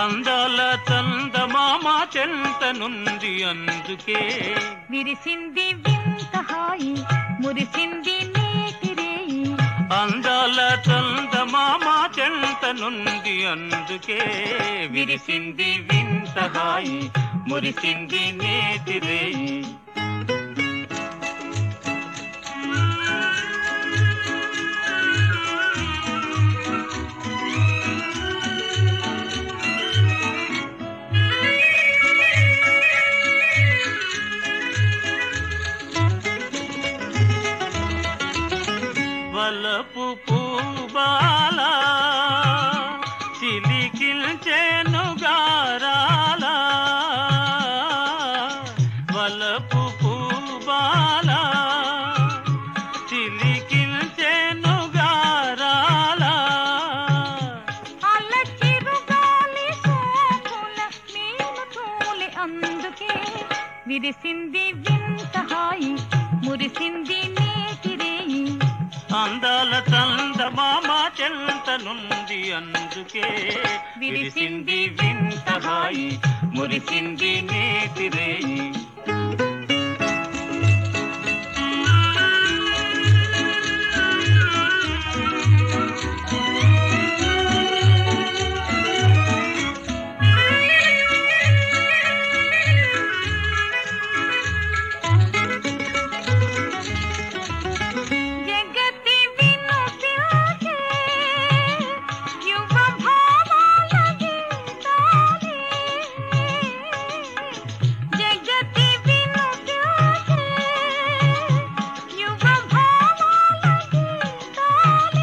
అందాల చందమామ చెంత నుండి అందుకే విరిసింది వింత హాయి మురిసింది నేటి రేయి అందాల చందమామ చెంత నుండి అందుకే విరిసింది వింత హాయి మురిసింది నేతి రేయి వలపు పూబాల చిలికిల్చెను గారాల వలపు పూబాల చిలికిల్చెను గారాల అల్ల చిరుగాలి సోకుల మేలు తోలి అందుకే విరిసింది వింత హాయి మురిసింది నేటి రేయి అందాల చందమామ చెంత నుండి అందుకే విరిసింది వింత హాయి మురిసింది నేతి రేయి జగతి వినుతిల్చే యువ భావాల గీతాలే. జగతి వినుతిల్చే యువ భావాల గీతాలే.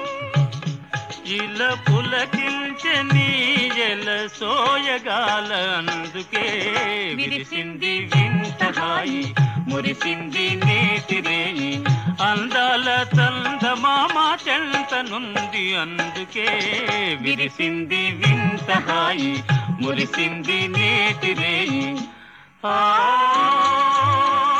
ఇలా పులకిల్చె నీయల సోయగాల అందుకే విరిసింది వింత హాయి మురిసింది నేతి రేయి అందాల చందమామ చెంత నుండి అందుకే విరిసింది వింత హాయి మురిసింది నేతి రేయి ఆ